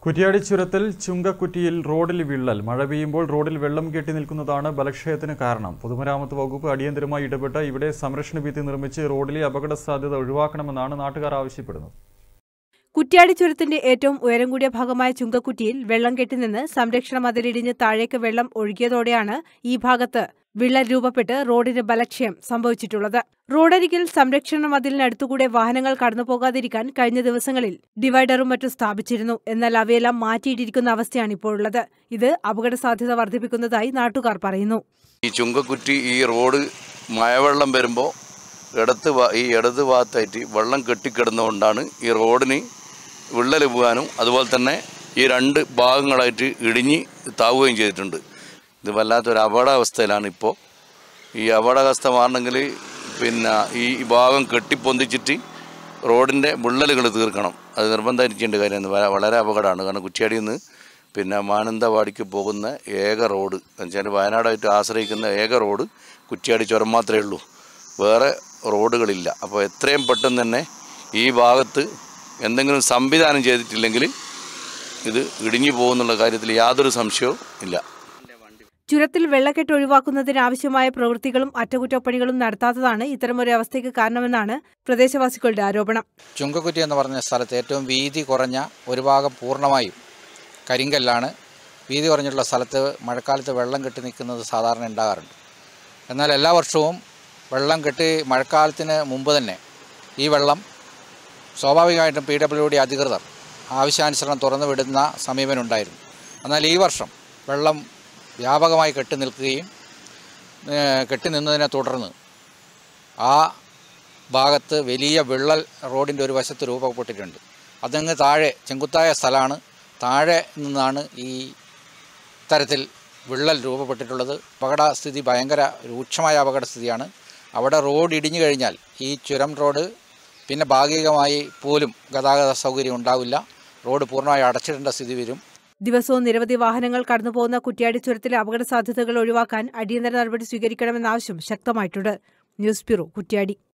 കുറ്റ്യാടി ചുരത്തിൽ ചുങ്കക്കുറ്റിയിൽ റോഡിൽ വിള്ളൽ മഴ പെയ്യുമ്പോൾ റോഡിൽ വെള്ളം കെട്ടി നിൽക്കുന്നതാണ് ബലക്ഷയത്തിന് കാരണം പൊതുമരാമത്ത് വകുപ്പ് അടിയന്തരമായി ഇടപെട്ട് ഇവിടെ സംരക്ഷണ ഭിത്തി നിർമ്മിച്ച് റോഡിലെ അപകട സാധ്യത ഒഴിവാക്കണമെന്നാണ് നാട്ടുകാർ ആവശ്യപ്പെടുന്നത് കുറ്റ്യാടി ചുരത്തിന്റെ ഏറ്റവും ഉയരം കൂടിയ ഭാഗമായ ചുങ്കക്കുറ്റിയിൽ വെള്ളം കെട്ടിനിന്ന് സംരക്ഷണ മതിലിടിഞ്ഞ് താഴേക്ക് വെള്ളം ഒഴുകിയതോടെയാണ് ഈ ഭാഗത്ത് വിള്ളൽ രൂപപ്പെട്ട് റോഡിന് ബലക്ഷയം സംഭവിച്ചിട്ടുള്ളത് റോഡരികിൽ സംരക്ഷണ മതിലിനടുത്തുകൂടെ വാഹനങ്ങൾ കടന്നുപോകാതിരിക്കാൻ കഴിഞ്ഞ ദിവസങ്ങളിൽ ഡിവൈഡറും മറ്റും സ്ഥാപിച്ചിരുന്നു എന്നാൽ അവയെല്ലാം മാറ്റിയിട്ടിരിക്കുന്ന അവസ്ഥയാണ് ഇപ്പോഴുള്ളത് ഇത് അപകട സാധ്യത വർദ്ധിപ്പിക്കുന്നതായി നാട്ടുകാർ പറയുന്നു ഈ ചുങ്കക്കുറ്റി ഈ റോഡ് മഴവെള്ളം വരുമ്പോൾ ഇടത്ത് ഭാ- ഈ ഇടത് ഭാഗത്തായിട്ട് വെള്ളം കെട്ടിക്കിടന്നുകൊണ്ടാണ് ഈ റോഡിന് വിള്ളൽ പോകാനും അതുപോലെ തന്നെ ഈ രണ്ട് ഭാഗങ്ങളായിട്ട് ഇടിഞ്ഞ് താവുകയും ചെയ്തിട്ടുണ്ട് ഇത് വല്ലാത്തൊരു അപകടാവസ്ഥയിലാണ് ഇപ്പോൾ ഈ അപകടാവസ്ഥ മാറണമെങ്കിൽ പിന്നെ ഈ ഭാഗം കെട്ടിപ്പൊന്തിച്ചിട്ട് റോഡിൻ്റെ വിള്ളലുകൾ തീർക്കണം അത് നിർബന്ധമായിരിക്കേണ്ട കാര്യമാണ് വ- വളരെ അപകടമാണ് കാരണം കുറ്റിയാടിയിൽ നിന്ന് പിന്നെ മാനന്തവാടിക്ക് പോകുന്ന ഏക റോഡ് എന്നുവെച്ചാൽ വയനാടായിട്ട് ആശ്രയിക്കുന്ന ഏക റോഡ് കുറ്റിയാടി ചുരം മാത്രമേ ഉള്ളൂ വേറെ റോഡുകളില്ല അപ്പോൾ എത്രയും പെട്ടെന്ന് തന്നെ ഈ ഭാഗത്ത് എന്തെങ്കിലും സംവിധാനം ചെയ്തിട്ടില്ലെങ്കിൽ ഇത് ഇടിഞ്ഞു പോകുന്നുള്ള കാര്യത്തിൽ യാതൊരു സംശയവും ഇല്ല ചുരത്തിൽ വെള്ളക്കെട്ട് ഒഴിവാക്കുന്നതിന് ആവശ്യമായ പ്രവൃത്തികളും അറ്റകുറ്റപ്പണികളും നടത്താത്തതാണ് ഇത്തരമൊരു അവസ്ഥയ്ക്ക് കാരണമെന്നാണ് പ്രദേശവാസികളുടെ ആരോപണം ചുങ്കക്കുറ്റി എന്ന് പറഞ്ഞ സ്ഥലത്ത് ഏറ്റവും വീതി കുറഞ്ഞ ഒരു ഭാഗം പൂർണ്ണമായും കരിങ്കല്ലാണ് വീതി കുറഞ്ഞിട്ടുള്ള സ്ഥലത്ത് മഴക്കാലത്ത് വെള്ളം കെട്ടി നിൽക്കുന്നത് സാധാരണ ഉണ്ടാകാറുണ്ട് എന്നാൽ എല്ലാ വർഷവും വെള്ളം കെട്ടി മഴക്കാലത്തിന് മുമ്പ് തന്നെ ഈ വെള്ളം സ്വാഭാവികമായിട്ടും പി ഡബ്ല്യു ഡി അധികൃതർ ആവശ്യാനുസരണം തുറന്നു വിടുന്ന സമീപനം ഉണ്ടായിരുന്നു എന്നാൽ ഈ വർഷം വെള്ളം വ്യാപകമായി കെട്ടി നിൽക്കുകയും ഏഹ്, കെട്ടി നിന്നതിനെ തുടർന്ന് ആ ഭാഗത്ത് വലിയ വിള്ളൽ റോഡിൻ്റെ ഒരു വശത്ത് രൂപപ്പെട്ടിട്ടുണ്ട് അതങ്ങ് താഴെ ചെങ്കുത്തായ സ്ഥലമാണ് താഴെ നിന്നാണ് ഈ തരത്തിൽ വിള്ളൽ രൂപപ്പെട്ടിട്ടുള്ളത് അപകടസ്ഥിതി ഭയങ്കര രൂക്ഷമായ അപകടസ്ഥിതിയാണ് അവിടെ റോഡ് ഇടിഞ്ഞു കഴിഞ്ഞാൽ ഈ ചുരം റോഡ് പിന്നെ ഭാഗികമായി പോലും ഗതാഗത സൗകര്യം ഉണ്ടാവില്ല റോഡ് പൂർണ്ണമായി അടച്ചിടേണ്ട സ്ഥിതി വരും ദിവസവും നിരവധി വാഹനങ്ങൾ കടന്നുപോകുന്ന കുറ്റ്യാടി ചുരത്തിലെ അപകട സാധ്യതകൾ ഒഴിവാക്കാൻ അടിയന്തര നടപടി സ്വീകരിക്കണമെന്ന ആവശ്യം ശക്തമായിട്ടുണ്ട് ന്യൂസ് ബ്യൂറോ കുറ്റ്യാടി